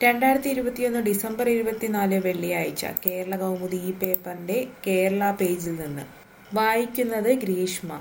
രണ്ടായിരത്തി ഇരുപത്തിയൊന്ന് ഡിസംബർ ഇരുപത്തിനാല് വെള്ളിയാഴ്ച കേരള കൗമുദി ഈ പേപ്പറിന്റെ കേരള പേജിൽ നിന്ന് വായിക്കുന്നത് ഗ്രീഷ്മ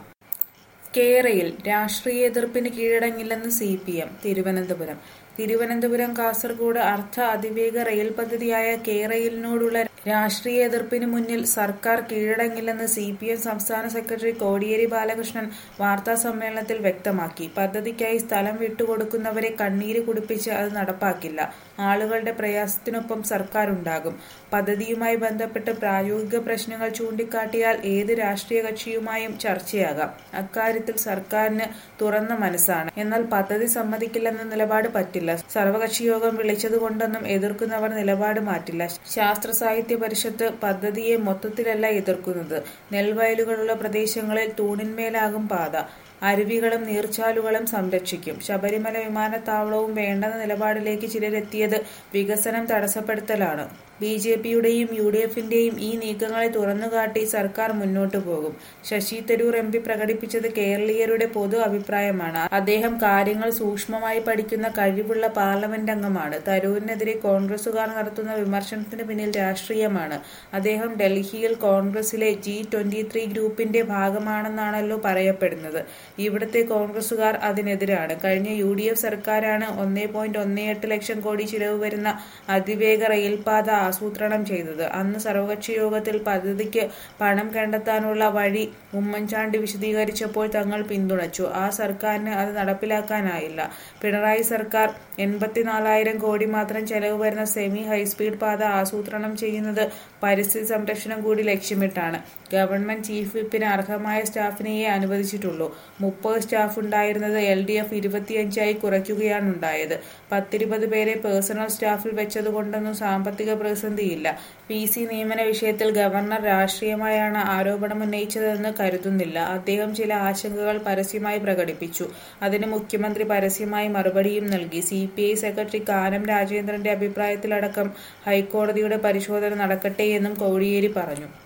കേരയിൽ രാഷ്ട്രീയ എതിർപ്പിന് കീഴടങ്ങില്ലെന്ന് C P M Thiruvananthapuram Thiruvananthapuram Kasaragod അർദ്ധ അതിവേഗ റെയിൽ പദ്ധതിയായ കേരയിലിനോടുള്ള രാഷ്ട്രീയ എതിർപ്പിന് മുന്നിൽ സർക്കാർ കീഴടങ്ങില്ലെന്ന് സി പി എം സംസ്ഥാന സെക്രട്ടറി കോടിയേരി ബാലകൃഷ്ണൻ വാർത്താ സമ്മേളനത്തിൽ വ്യക്തമാക്കി പദ്ധതിക്കായി സ്ഥലം വിട്ടുകൊടുക്കുന്നവരെ കണ്ണീര് കുടിപ്പിച്ച് അത് നടപ്പാക്കില്ല ആളുകളുടെ പ്രയാസത്തിനൊപ്പം സർക്കാർ ഉണ്ടാകും പദ്ധതിയുമായി ബന്ധപ്പെട്ട് പ്രായോഗിക പ്രശ്നങ്ങൾ ചൂണ്ടിക്കാട്ടിയാൽ ഏത് രാഷ്ട്രീയ കക്ഷിയുമായും ചർച്ചയാകാം അക്കാര്യത്തിൽ സർക്കാരിന് തുറന്ന മനസ്സാണ് എന്നാൽ പദ്ധതി സമ്മതിക്കില്ലെന്ന നിലപാട് പറ്റില്ല സർവകക്ഷി യോഗം വിളിച്ചതുകൊണ്ടൊന്നും എതിർക്കുന്നവർ നിലപാട് മാറ്റില്ല ശാസ്ത്ര സാഹിത്യ പരിഷത്ത് പദ്ധതിയെ മൊത്തത്തിലല്ല എതിർക്കുന്നത് നെൽവയലുകളുള്ള പ്രദേശങ്ങളിൽ തൂണിന്മേലാകും പാത അരുവികളും നീർച്ചാലുകളും സംരക്ഷിക്കും ശബരിമല വിമാനത്താവളവും വേണ്ടെന്ന നിലപാടിലേക്ക് ചിലരെത്തിയത് വികസനം തടസ്സപ്പെടുത്തലാണ് ബി ജെ പിയുടെയും യു ഡി എഫിന്റെയും ഈ നീക്കങ്ങളെ തുറന്നുകാട്ടി സർക്കാർ മുന്നോട്ടു പോകും ശശി തരൂർ എം പി പ്രകടിപ്പിച്ചത് കേരളീയരുടെ പൊതു അഭിപ്രായമാണ് അദ്ദേഹം കാര്യങ്ങൾ സൂക്ഷ്മമായി പഠിക്കുന്ന കഴിവുള്ള പാർലമെന്റ് അംഗമാണ് തരൂരിനെതിരെ കോൺഗ്രസുകാർ നടത്തുന്ന വിമർശനത്തിന് പിന്നിൽ രാഷ്ട്രീയമാണ് അദ്ദേഹം ഡൽഹിയിൽ കോൺഗ്രസിലെ ജി ട്വന്റി ത്രീ ഗ്രൂപ്പിന്റെ ഭാഗമാണെന്നാണല്ലോ പറയപ്പെടുന്നത് ഇവിടുത്തെ കോൺഗ്രസുകാർ അതിനെതിരാണ് കഴിഞ്ഞ യു ഡി എഫ് സർക്കാരാണ് ഒന്നേ പോയിന്റ് ഒന്നേ എട്ട് ലക്ഷം കോടി ചിലവ് വരുന്ന അതിവേഗ റെയിൽപാത ആസൂത്രണം ചെയ്തത് അന്ന് സർവകക്ഷി യോഗത്തിൽ പദ്ധതിക്ക് പണം കണ്ടെത്താനുള്ള വഴി ഉമ്മൻചാണ്ടി വിശദീകരിച്ചപ്പോൾ തങ്ങൾ പിന്തുണച്ചു ആ സർക്കാരിന് അത് നടപ്പിലാക്കാനായില്ല പിണറായി സർക്കാർ എൺപത്തിനാലായിരം കോടി മാത്രം ചെലവ് വരുന്ന സെമി ഹൈസ്പീഡ് പാത ആസൂത്രണം ചെയ്യുന്നത് പരിസ്ഥിതി സംരക്ഷണം കൂടി ലക്ഷ്യമിട്ടാണ് ഗവൺമെന്റ് ചീഫ് വിപ്പിന് അർഹമായ സ്റ്റാഫിനെയേ അനുവദിച്ചിട്ടുള്ളൂ മുപ്പത് സ്റ്റാഫ് ഉണ്ടായിരുന്നത് എൽ ഡി എഫ് ഇരുപത്തിയഞ്ചായി കുറയ്ക്കുകയാണ് ഉണ്ടായത് പത്തിരുപത് പേരെ പേഴ്സണൽ സ്റ്റാഫിൽ വെച്ചതുകൊണ്ടൊന്നും സാമ്പത്തിക പ്രതിസന്ധിയില്ല പി സി നിയമന വിഷയത്തിൽ ഗവർണർ രാഷ്ട്രീയമായാണ് ആരോപണം ഉന്നയിച്ചതെന്ന് കരുതുന്നില്ല അദ്ദേഹം ചില ആശങ്കകൾ പരസ്യമായി പ്രകടിപ്പിച്ചു അതിന് മുഖ്യമന്ത്രി പരസ്യമായി മറുപടിയും നൽകി C P I secretary Kanam രാജേന്ദ്രന്റെ അഭിപ്രായത്തിലടക്കം ഹൈക്കോടതിയുടെ പരിശോധന നടക്കട്ടെയെന്നും കോടിയേരി പറഞ്ഞു